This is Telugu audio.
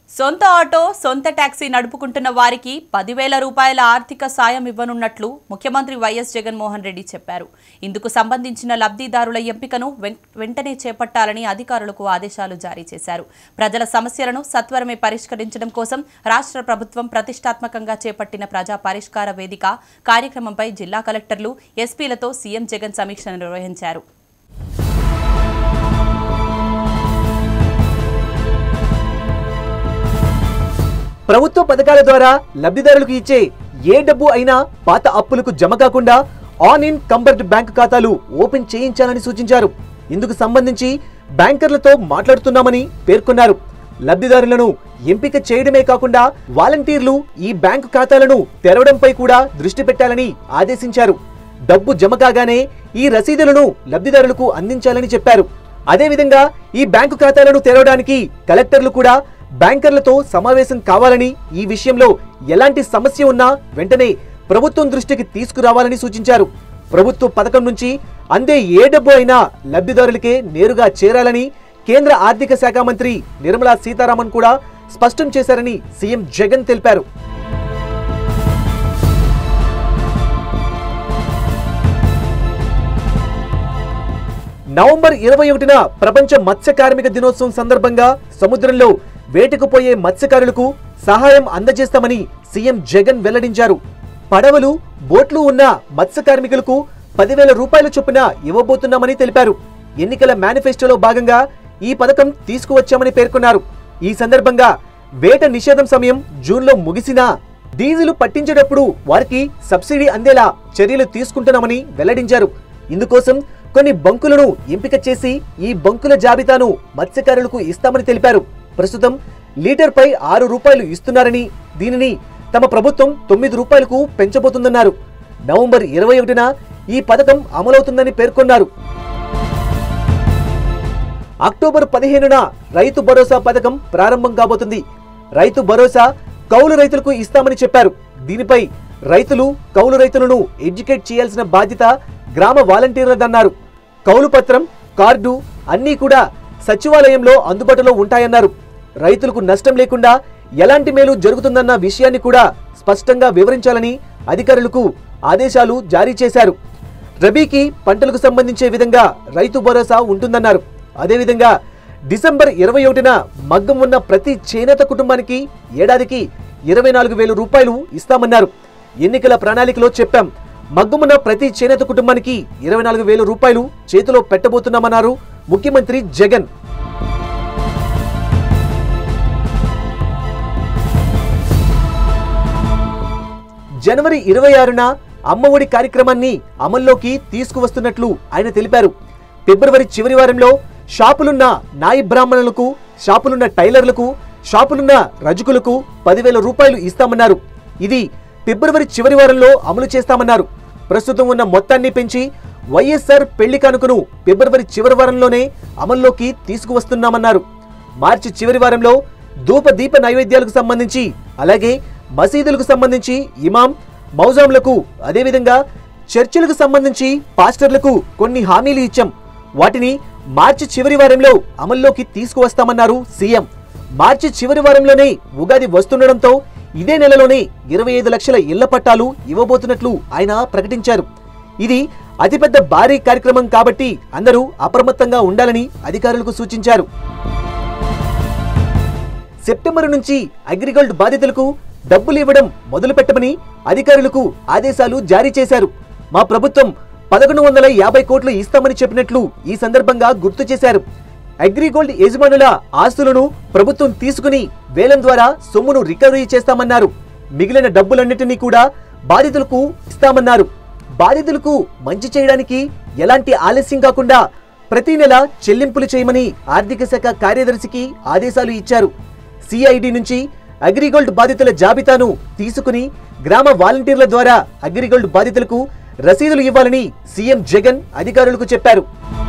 సొంత ఆటో సొంత ట్యాక్సీ నడుపుకుంటున్న వారికి పదివేల రూపాయల ఆర్థిక సాయం ఇవ్వనున్నట్లు ముఖ్యమంత్రి వైఎస్ జగన్మోహన్ రెడ్డి చెప్పారు ఇందుకు సంబంధించిన లబ్ధిదారుల ఎంపికను వెం- వెంటనే చేపట్టాలని అధికారులకు ఆదేశాలు జారీ చేశారు ప్రజల సమస్యలను సత్వరమే పరిష్కరించడం కోసం రాష్ట్ర ప్రభుత్వం ప్రతిష్టాత్మకంగా చేపట్టిన ప్రజా పరిష్కార వేదిక కార్యక్రమంపై జిల్లా కలెక్టర్లు ఎస్పీలతో సీఎం జగన్ సమీక్ష నిర్వహించారు ప్రభుత్వ పథకాల ద్వారా లబ్ధిదారులకు ఇచ్చే ఏ డబ్బు అయినా పాత అప్పులకు జమ కాకుండా ఆన్ ఇన్ కంబర్డ్ బ్యాంక్ ఖాతాలు ఓపెన్ చేయించాలని సూచించారు ఇందుకు సంబంధించి బ్యాంకర్లతో మాట్లాడుతున్నామని పేర్కొన్నారు లబ్ధిదారులను ఎంపిక చేయడమే కాకుండా వాలంటీర్లు ఈ బ్యాంకు ఖాతాలను తెరవడంపై కూడా దృష్టి పెట్టాలని ఆదేశించారు డబ్బు జమ కాగానే ఈ రసీదులను లబ్ధిదారులకు అందించాలని చెప్పారు అదేవిధంగా ఈ బ్యాంకు ఖాతాలను తెరవడానికి కలెక్టర్లు కూడా బ్యాంకర్లతో సమావేశం కావాలని ఈ విషయంలో ఎలాంటి సమస్య ఉన్నా వెంటనే ప్రభుత్వం దృష్టికి తీసుకురావాలని సూచించారు ప్రభుత్వ పథకం నుంచి అందే ఏ డబ్బు అయినా లబ్ధిదారులకే నేరుగా చేరాలని కేంద్ర ఆర్థిక శాఖ మంత్రి నిర్మలా సీతారామన్ కూడా స్పష్టం చేశారని సీఎం జగన్ తెలిపారు నవంబర్ ఇరవై ఒకటిన ప్రపంచ మత్స్య కార్మిక దినోత్సవం సందర్భంగా సముద్రంలో వేటకు పోయే మత్స్యకారులకు సహాయం అందజేస్తామని సీఎం జగన్ వెల్లడించారు పడవలు బోట్లు ఉన్న మత్స్య కార్మికులకు పదివేల రూపాయల చొప్పున ఇవ్వబోతున్నామని తెలిపారు ఎన్నికల మేనిఫెస్టోలో భాగంగా ఈ పథకం తీసుకువచ్చామని పేర్కొన్నారు ఈ సందర్భంగా వేట నిషేధం సమయం జూన్లో ముగిసినా డీజిల్ పట్టించేటప్పుడు వారికి సబ్సిడీ అందేలా చర్యలు తీసుకుంటున్నామని వెల్లడించారు ఇందుకోసం కొన్ని బంకులను ఎంపిక చేసి ఈ బంకుల జాబితాను మత్స్యకారులకు ఇస్తామని తెలిపారు ప్రస్తుతం లీటర్పై ఆరు రూపాయలు ఇస్తున్నారని దీనిని తమ ప్రభుత్వం తొమ్మిది రూపాయలకు పెంచబోతుందన్నారు నవంబర్ ఇరవై ఒకటిన ఈ పథకం అమలవుతుందని పేర్కొన్నారు అక్టోబర్ పదిహేనున రైతు భరోసా పథకం ప్రారంభం కాబోతుంది రైతు భరోసా కౌలు రైతులకు ఇస్తామని చెప్పారు దీనిపై రైతులు కౌలు రైతులను ఎడ్యుకేట్ చేయాల్సిన బాధ్యత గ్రామ వాలంటీర్లదన్నారు కౌలు పత్రం కార్డు అన్నీ కూడా సచివాలయంలో అందుబాటులో ఉంటాయన్నారు రైతులకు నష్టం లేకుండా ఎలాంటి మేలు జరుగుతుందన్న విషయాన్ని కూడా స్పష్టంగా వివరించాలని అధికారులకు ఆదేశాలు జారీ చేశారు రబీకి పంటలకు సంబంధించే విధంగా రైతు భరోసా ఉంటుందన్నారు అదేవిధంగా డిసెంబర్ ఇరవై ఒకటిన మగ్గం ఉన్న ప్రతి చేనేత కుటుంబానికి ఏడాదికి ఇరవై నాలుగు వేల రూపాయలు ఇస్తామన్నారు ఎన్నికల ప్రణాళికలో చెప్పాం మగ్గమున్న ప్రతి చేనేత కుటుంబానికి ఇరవై నాలుగు వేల రూపాయలు చేతిలో పెట్టబోతున్నామన్నారు ముఖ్యమంత్రి జగన్ జనవరి ఇరవై ఆరున అమ్మఒడి కార్యక్రమాన్ని అమల్లోకి తీసుకువస్తున్నట్లు ఆయన తెలిపారు ఫిబ్రవరి చివరి వారంలో షాపులున్న నాయి బ్రాహ్మణులకు షాపులున్న టైలర్లకు షాపులున్న రజకులకు పదివేల రూపాయలు ఇస్తామన్నారు ఇది ఫిబ్రవరి చివరి వారంలో అమలు చేస్తామన్నారు ప్రస్తుతం ఉన్న మొత్తాన్ని పెంచి వైఎస్ఆర్ పెళ్లి కానుకను ఫిబ్రవరి చివరి వారంలోనే అమల్లోకి తీసుకువస్తున్నామన్నారు మార్చి చివరి వారంలో ధూప దీప నైవేద్యాలకు సంబంధించి అలాగే మసీదులకు సంబంధించి ఇమాం మౌజాంలకు అదేవిధంగా చర్చిలకు సంబంధించి పాస్టర్లకు కొన్ని హామీలు ఇచ్చాం వాటిని మార్చి చివరి వారంలో అమల్లోకి తీసుకువస్తామన్నారు సీఎం మార్చి చివరి వారంలోనే ఉగాది వస్తుండడంతో ఇదే నెలలోనే ఇరవై ఐదు లక్షల ఇళ్ల పట్టాలు ఇవ్వబోతున్నట్లు ఆయన ప్రకటించారు ఇది అతిపెద్ద భారీ కార్యక్రమం కాబట్టి అందరూ అప్రమత్తంగా ఉండాలని అధికారులకు సూచించారు సెప్టెంబర్ నుంచి అగ్రిగోల్డ్ బాధితులకు డబ్బులు ఇవ్వడం మొదలు పెట్టమని అధికారులకు ఆదేశాలు జారీ చేశారు మా ప్రభుత్వం పదకొండు వందల యాభై కోట్లు ఇస్తామని చెప్పినట్లు ఈ సందర్భంగా గుర్తు చేశారు అగ్రిగోల్డ్ యజమానుల ఆస్తులను ప్రభుత్వం తీసుకుని వేలం ద్వారా సొమ్మును రికవరీ చేస్తామన్నారు మిగిలిన డబ్బులన్నిటినీ కూడా బాధితులకు ఇస్తామన్నారు బాధితులకు మంచి చేయడానికి ఎలాంటి ఆలస్యం కాకుండా ప్రతి నెల చెల్లింపులు చేయమని ఆర్థిక శాఖ కార్యదర్శికి ఆదేశాలు ఇచ్చారు సిఐడి నుంచి అగ్రిగోల్డ్ బాధితుల జాబితాను తీసుకుని గ్రామ వాలంటీర్ల ద్వారా అగ్రిగోల్డ్ బాధితులకు రసీదులు ఇవ్వాలని సీఎం జగన్ అధికారులకు చెప్పారు